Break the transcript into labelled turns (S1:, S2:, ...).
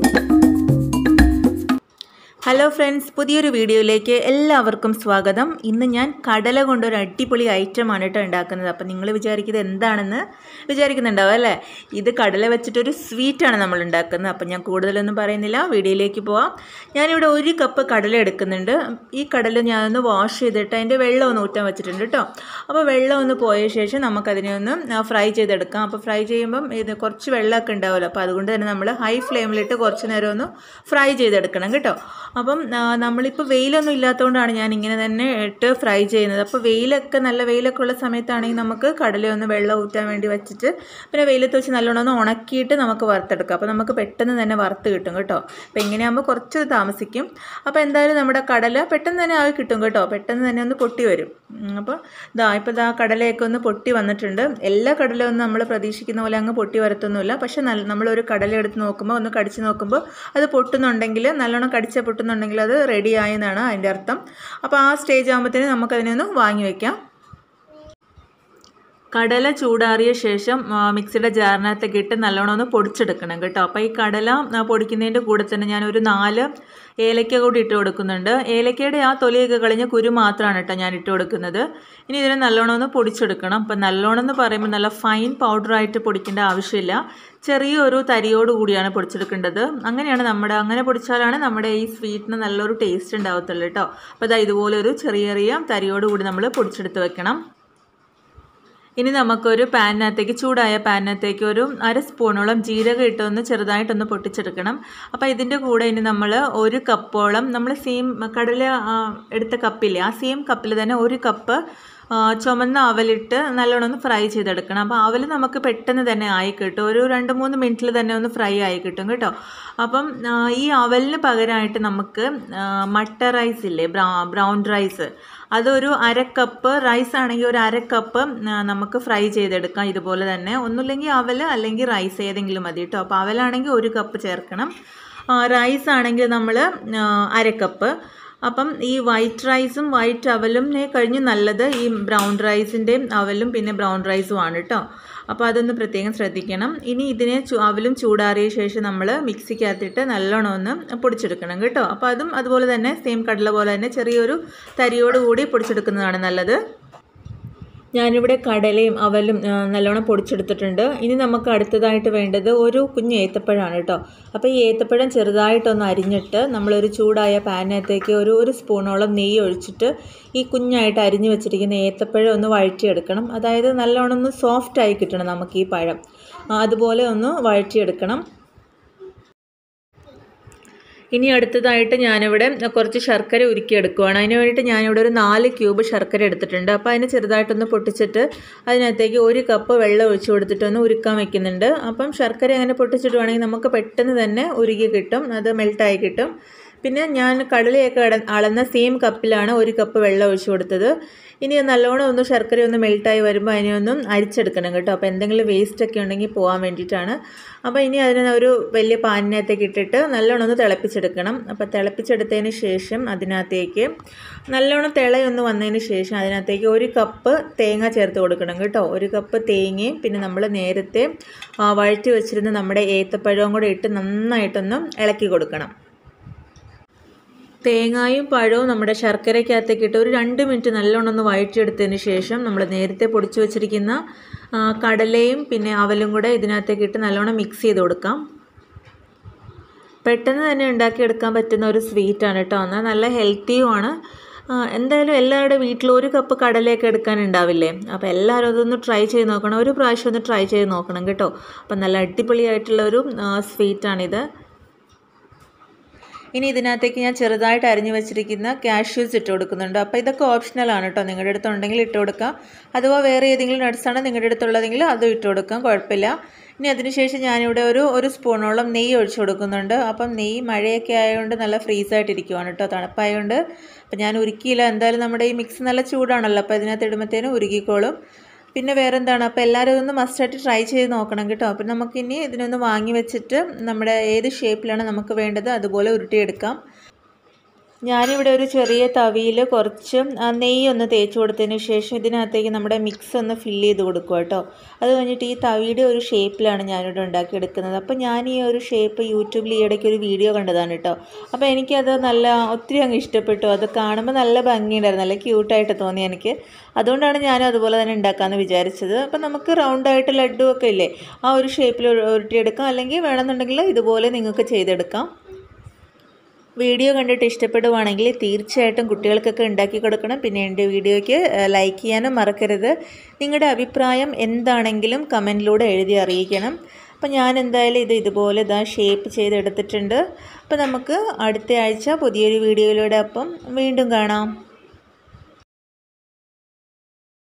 S1: hello friends പുതിയൊരു വീഡിയോയിലേക്ക് എല്ലാവർക്കും സ്വാഗതം ഇന്ന് ഞാൻ കടല കൊണ്ടൊരു അടിപൊളി ഐറ്റമാണ് കേട്ടോ ഉണ്ടാക്കുന്നത് അപ്പം നിങ്ങൾ വിചാരിക്കുന്നത് എന്താണെന്ന് വിചാരിക്കുന്നുണ്ടാവും അല്ലേ ഇത് കടല വെച്ചിട്ടൊരു സ്വീറ്റാണ് നമ്മൾ ഉണ്ടാക്കുന്നത് അപ്പം ഞാൻ കൂടുതലൊന്നും പറയുന്നില്ല വീഡിയോയിലേക്ക് പോവാം ഞാനിവിടെ ഒരു കപ്പ് കടല എടുക്കുന്നുണ്ട് ഈ കടല ഞാനൊന്ന് വാഷ് ചെയ്തിട്ട് അതിൻ്റെ വെള്ളം ഒന്ന് ഊറ്റാൻ വെച്ചിട്ടുണ്ട് കേട്ടോ അപ്പോൾ വെള്ളം ഒന്ന് പോയ ശേഷം നമുക്കതിനെ ഒന്ന് ഫ്രൈ ചെയ്തെടുക്കാം അപ്പോൾ ഫ്രൈ ചെയ്യുമ്പം ഇത് കുറച്ച് വെള്ളമൊക്കെ ഉണ്ടാവുമല്ലോ അപ്പോൾ അതുകൊണ്ട് തന്നെ നമ്മൾ ഹൈ ഫ്ലെയിമിലിട്ട് കുറച്ച് നേരം ഒന്ന് ഫ്രൈ ചെയ്തെടുക്കണം കേട്ടോ അപ്പം നമ്മളിപ്പോൾ വെയിലൊന്നും ഇല്ലാത്തതുകൊണ്ടാണ് ഞാൻ ഇങ്ങനെ തന്നെ ഇട്ട് ഫ്രൈ ചെയ്യുന്നത് അപ്പോൾ വെയിലൊക്കെ നല്ല വെയിലൊക്കെ ഉള്ള സമയത്താണെങ്കിൽ നമുക്ക് കടലയൊന്ന് വെള്ളം ഊറ്റാൻ വേണ്ടി വെച്ചിട്ട് പിന്നെ വെയിലത്ത് വെച്ച് നല്ലോണം ഒന്ന് ഉണക്കിയിട്ട് നമുക്ക് വറുത്തെടുക്കാം അപ്പോൾ നമുക്ക് പെട്ടെന്ന് തന്നെ വറുത്ത് കിട്ടും കേട്ടോ അപ്പോൾ ഇങ്ങനെയാകുമ്പോൾ കുറച്ച് താമസിക്കും അപ്പോൾ എന്തായാലും നമ്മുടെ കടല പെട്ടെന്ന് തന്നെ ആയി കിട്ടും കേട്ടോ പെട്ടെന്ന് തന്നെ ഒന്ന് പൊട്ടി വരും അപ്പോൾ ദാ ഇപ്പോൾ ദാ കടലയൊക്കെ ഒന്ന് പൊട്ടി വന്നിട്ടുണ്ട് എല്ലാ കടലയൊന്നും നമ്മൾ പ്രതീക്ഷിക്കുന്ന പോലെ അങ്ങ് പൊട്ടി വരത്തൊന്നുമില്ല പക്ഷേ നല്ല നമ്മളൊരു കടല എടുത്ത് നോക്കുമ്പോൾ ഒന്ന് കടിച്ച് നോക്കുമ്പോൾ അത് പൊട്ടുന്നുണ്ടെങ്കിൽ നല്ലോണം കടിച്ച പൊട്ടുന്നുണ്ടെങ്കിൽ അത് റെഡി ആയെന്നാണ് അതിൻ്റെ അർത്ഥം അപ്പോൾ ആ സ്റ്റേജ് ആകുമ്പോഴത്തേന് നമുക്കതിനെ ഒന്ന് വാങ്ങി വയ്ക്കാം കടല ചൂടാറിയ ശേഷം മിക്സിയുടെ ജാറിനകത്തേക്ക് ഇട്ട് നല്ലോണം ഒന്ന് പൊടിച്ചെടുക്കണം കേട്ടോ അപ്പോൾ ഈ കടല പൊടിക്കുന്നതിൻ്റെ കൂടെ തന്നെ ഞാനൊരു നാല് ഏലക്ക കൂടി ഇട്ട് കൊടുക്കുന്നുണ്ട് ഏലക്കയുടെ ആ തൊലിയൊക്കെ കളഞ്ഞ് കുരു മാത്രമാണ് കേട്ടോ ഞാൻ ഇട്ട് കൊടുക്കുന്നത് ഇനി ഇതിനെ നല്ലോണം ഒന്ന് പൊടിച്ചെടുക്കണം അപ്പം നല്ലോണം എന്ന് പറയുമ്പോൾ നല്ല ഫൈൻ പൗഡറായിട്ട് പൊടിക്കേണ്ട ആവശ്യമില്ല ചെറിയൊരു തരിയോട് കൂടിയാണ് പൊടിച്ചെടുക്കേണ്ടത് അങ്ങനെയാണ് നമ്മുടെ അങ്ങനെ പൊടിച്ചാലാണ് നമ്മുടെ ഈ സ്വീറ്റിന് നല്ലൊരു ടേസ്റ്റ് ഉണ്ടാവത്തുള്ളൂ കേട്ടോ അപ്പോൾ ഇതാ ഇതുപോലെ ഒരു ചെറിയ ചെറിയ തരിയോട് കൂടി നമ്മൾ പൊടിച്ചെടുത്ത് വെക്കണം ഇനി നമുക്കൊരു പാനിനകത്തേക്ക് ചൂടായ പാനിനകത്തേക്ക് ഒരു അര സ്പൂണോളം ജീരകം ഇട്ടൊന്ന് ചെറുതായിട്ടൊന്ന് പൊട്ടിച്ചെടുക്കണം അപ്പോൾ ഇതിൻ്റെ കൂടെ ഇനി നമ്മൾ ഒരു കപ്പോളം നമ്മൾ സെയിം കടല എടുത്ത കപ്പില്ലേ ആ സെയിം കപ്പിൽ തന്നെ ഒരു കപ്പ് ചുമന്ന അവലിട്ട് നല്ലോണം ഒന്ന് ഫ്രൈ ചെയ്തെടുക്കണം അപ്പോൾ അവൽ നമുക്ക് പെട്ടെന്ന് തന്നെ ആയി കിട്ടും ഒരു രണ്ട് മൂന്ന് മിനിറ്റിൽ തന്നെ ഒന്ന് ഫ്രൈ ആയി കിട്ടും കേട്ടോ അപ്പം ഈ അവലിന് പകരമായിട്ട് നമുക്ക് മട്ട റൈസ് ഇല്ലേ ബ്രൗൺ റൈസ് അതൊരു അര കപ്പ് റൈസ് ആണെങ്കിൽ ഒരു അര കപ്പ് നമുക്ക് ഫ്രൈ ചെയ്തെടുക്കാം ഇതുപോലെ തന്നെ ഒന്നുമില്ലെങ്കിൽ അവൽ അല്ലെങ്കിൽ റൈസ് ഏതെങ്കിലും മതി കേട്ടോ അപ്പോൾ അവലാണെങ്കിൽ ഒരു കപ്പ് ചേർക്കണം റൈസ് ആണെങ്കിൽ നമ്മൾ അര കപ്പ് അപ്പം ഈ വൈറ്റ് റൈസും വൈറ്റ് അവലും കഴിഞ്ഞ് നല്ലത് ഈ ബ്രൗൺ റൈസിൻ്റെയും അവലും പിന്നെ ബ്രൗൺ റൈസും ആണ് കേട്ടോ അപ്പോൾ അതൊന്ന് പ്രത്യേകം ശ്രദ്ധിക്കണം ഇനി ഇതിനെ അവലും ചൂടാറിയ ശേഷം നമ്മൾ മിക്സിക്കകത്തിട്ട് നല്ലോണം ഒന്ന് പൊടിച്ചെടുക്കണം കേട്ടോ അപ്പോൾ അതും അതുപോലെ തന്നെ സെയിം കടല പോലെ തന്നെ ചെറിയൊരു തരിയോട് കൂടി പൊടിച്ചെടുക്കുന്നതാണ് നല്ലത് ഞാനിവിടെ കടലയും അവലും നല്ലോണം പൊടിച്ചെടുത്തിട്ടുണ്ട് ഇനി നമുക്ക് അടുത്തതായിട്ട് വേണ്ടത് ഒരു കുഞ്ഞ് ഏത്തപ്പഴമാണ് കേട്ടോ അപ്പോൾ ഈ ഏത്തപ്പഴം ചെറുതായിട്ടൊന്ന് അരിഞ്ഞിട്ട് നമ്മളൊരു ചൂടായ പാനിനകത്തേക്ക് ഒരു ഒരു സ്പൂണോളം നെയ്യ് ഒഴിച്ചിട്ട് ഈ കുഞ്ഞായിട്ട് അരിഞ്ഞു വെച്ചിരിക്കുന്ന ഏത്തപ്പഴം ഒന്ന് വഴറ്റിയെടുക്കണം അതായത് നല്ലോണം ഒന്ന് സോഫ്റ്റായി കിട്ടണം നമുക്ക് ഈ പഴം അതുപോലെ ഒന്ന് വഴറ്റിയെടുക്കണം ഇനി അടുത്തതായിട്ട് ഞാനിവിടെ കുറച്ച് ശർക്കര ഉരുക്കിയെടുക്കുവാണ് അതിന് വേണ്ടിയിട്ട് ഞാനിവിടെ ഒരു നാല് ക്യൂബ് ശർക്കര എടുത്തിട്ടുണ്ട് അപ്പോൾ അതിന് ചെറുതായിട്ടൊന്ന് പൊട്ടിച്ചിട്ട് അതിനകത്തേക്ക് ഒരു കപ്പ് വെള്ളം ഒഴിച്ചു കൊടുത്തിട്ടൊന്ന് ഉരുക്കാൻ വെക്കുന്നുണ്ട് അപ്പം ശർക്കര അങ്ങനെ പൊട്ടിച്ചിട്ട് വേണമെങ്കിൽ നമുക്ക് പെട്ടെന്ന് തന്നെ ഉരുകി കിട്ടും അത് മെൽട്ടായി കിട്ടും പിന്നെ ഞാൻ കടലയൊക്കെ അളന്ന സെയിം കപ്പിലാണ് ഒരു കപ്പ് വെള്ളം ഒഴിച്ചു കൊടുത്തത് ഇനി നല്ലോണം ഒന്ന് ശർക്കര ഒന്ന് മെൽട്ടായി വരുമ്പോൾ അതിനെ ഒന്നും അരിച്ചെടുക്കണം കേട്ടോ അപ്പോൾ എന്തെങ്കിലും വേസ്റ്റ് ഒക്കെ ഉണ്ടെങ്കിൽ പോകാൻ വേണ്ടിയിട്ടാണ് അപ്പോൾ ഇനി അതിനെ ഒരു വലിയ പാനിനകത്തേക്ക് ഇട്ടിട്ട് നല്ലോണം ഒന്ന് തിളപ്പിച്ചെടുക്കണം അപ്പോൾ തിളപ്പിച്ചെടുത്തതിന് ശേഷം അതിനകത്തേക്ക് നല്ലോണം തിളയൊന്ന് വന്നതിന് ശേഷം അതിനകത്തേക്ക് ഒരു കപ്പ് തേങ്ങ ചേർത്ത് കൊടുക്കണം കേട്ടോ ഒരു കപ്പ് തേങ്ങയും പിന്നെ നമ്മൾ നേരത്തെ വഴറ്റി വെച്ചിരുന്ന നമ്മുടെ ഏത്തപ്പഴവും കൂടെ ഇട്ട് നന്നായിട്ടൊന്ന് ഇളക്കി കൊടുക്കണം തേങ്ങായും പഴവും നമ്മുടെ ശർക്കരയ്ക്കകത്തേക്ക് ഇട്ട് ഒരു രണ്ട് മിനിറ്റ് നല്ലോണം ഒന്ന് വഴറ്റിയെടുത്തതിന് ശേഷം നമ്മൾ നേരത്തെ പൊടിച്ചു വെച്ചിരിക്കുന്ന കടലയും പിന്നെ അവലും കൂടെ ഇതിനകത്തേക്ക് ഇട്ട് നല്ലോണം മിക്സ് ചെയ്ത് കൊടുക്കാം പെട്ടെന്ന് തന്നെ ഉണ്ടാക്കിയെടുക്കാൻ പറ്റുന്ന ഒരു സ്വീറ്റാണ് കേട്ടോ എന്നാൽ നല്ല ഹെൽത്തിയുമാണ് എന്തായാലും എല്ലാവരുടെ വീട്ടിലും ഒരു കപ്പ് കടലയൊക്കെ എടുക്കാനുണ്ടാവില്ലേ അപ്പോൾ എല്ലാവരും അതൊന്ന് ട്രൈ ചെയ്ത് നോക്കണം ഒരു പ്രാവശ്യം ഒന്ന് ട്രൈ ചെയ്ത് നോക്കണം കേട്ടോ അപ്പം നല്ല അടിപൊളിയായിട്ടുള്ള ഒരു സ്വീറ്റാണിത് ഇനി ഇതിനകത്തേക്ക് ഞാൻ ചെറുതായിട്ട് അരിഞ്ഞു വെച്ചിരിക്കുന്ന കാഷ്യൂസ് ഇട്ട് കൊടുക്കുന്നുണ്ട് അപ്പോൾ ഇതൊക്കെ ഓപ്ഷണലാണ് കേട്ടോ നിങ്ങളുടെ അടുത്തുണ്ടെങ്കിൽ ഇട്ട് കൊടുക്കാം അഥവാ വേറെ ഏതെങ്കിലും നട്ട്സാണ് നിങ്ങളുടെ അടുത്തുള്ളതെങ്കിൽ അതും ഇട്ട് കൊടുക്കാം കുഴപ്പമില്ല ഇനി അതിനുശേഷം ഞാനിവിടെ ഒരു ഒരു സ്പൂണോളം നെയ്യ് ഒഴിച്ചു കൊടുക്കുന്നുണ്ട് അപ്പം നെയ്യ് മഴയൊക്കെ ആയതുകൊണ്ട് നല്ല ഫ്രീസായിട്ടിരിക്കുവാണ് കേട്ടോ തണുപ്പായതുകൊണ്ട് അപ്പം ഞാൻ ഉരുക്കിയില്ല എന്തായാലും നമ്മുടെ ഈ മിക്സ് നല്ല ചൂടാണല്ലോ അപ്പോൾ ഇതിനകത്ത് ഇടുമ്പോഴത്തേനും ഉരുകിക്കോളും പിന്നെ വേറെ എന്താണ് അപ്പോൾ എല്ലാവരും ഇതൊന്ന് മസ്റ്റായിട്ട് ട്രൈ ചെയ്ത് നോക്കണം കേട്ടോ അപ്പം നമുക്കിനി ഇതിനൊന്ന് വാങ്ങി വെച്ചിട്ട് നമ്മുടെ ഏത് ഷേപ്പിലാണ് നമുക്ക് വേണ്ടത് അതുപോലെ ഉരുട്ടിയെടുക്കാം ഞാനിവിടെ ഒരു ചെറിയ തവിയിൽ കുറച്ച് ആ, നെയ്യ് ഒന്ന് തേച്ച് കൊടുത്തതിന് ശേഷം ഇതിനകത്തേക്ക് നമ്മുടെ മിക്സ് ഒന്ന് ഫില്ല് ചെയ്ത് കൊടുക്കുക കേട്ടോ അത് കഴിഞ്ഞിട്ട് ഈ തവിയുടെ ഒരു ഷേപ്പിലാണ് ഞാനിവിടെ ഉണ്ടാക്കിയെടുക്കുന്നത് അപ്പോൾ ഞാൻ ഈ ഒരു ഷേപ്പ് യൂട്യൂബിൽ ഈ ഇടയ്ക്ക് ഒരു വീഡിയോ കണ്ടതാണ് കേട്ടോ അപ്പോൾ എനിക്കത് നല്ല ഒത്തിരി അങ്ങ് ഇഷ്ടപ്പെട്ടു അത് കാണുമ്പോൾ നല്ല ഭംഗിയുണ്ടായിരുന്നു നല്ല ക്യൂട്ടായിട്ട് തോന്നി എനിക്ക് അതുകൊണ്ടാണ് ഞാനും അതുപോലെ തന്നെ ഉണ്ടാക്കാമെന്ന് വിചാരിച്ചത് അപ്പോൾ നമുക്ക് റൗണ്ടായിട്ട് ലഡു ഒക്കെ ഇല്ലേ ആ ഒരു ഷേപ്പിൽ ഉരുട്ടിയെടുക്കാം അല്ലെങ്കിൽ വേണമെന്നുണ്ടെങ്കിൽ ഇതുപോലെ നിങ്ങൾക്ക് ചെയ്തെടുക്കാം വീഡിയോ കണ്ടിട്ട് ഇഷ്ടപ്പെടുവാണെങ്കിൽ തീർച്ചയായിട്ടും കുട്ടികൾക്കൊക്കെ ഉണ്ടാക്കി കൊടുക്കണം പിന്നെ എൻ്റെ വീഡിയോയ്ക്ക് ലൈക്ക് ചെയ്യാനും മറക്കരുത് നിങ്ങളുടെ അഭിപ്രായം എന്താണെങ്കിലും കമൻറ്റിലൂടെ എഴുതി അറിയിക്കണം അപ്പോൾ ഞാൻ എന്തായാലും ഇത് ഇതുപോലെ ഇതാ ഷേപ്പ് ചെയ്തെടുത്തിട്ടുണ്ട് അപ്പോൾ നമുക്ക് അടുത്ത ആഴ്ച പുതിയൊരു വീഡിയോയിലൂടെ അപ്പം വീണ്ടും കാണാം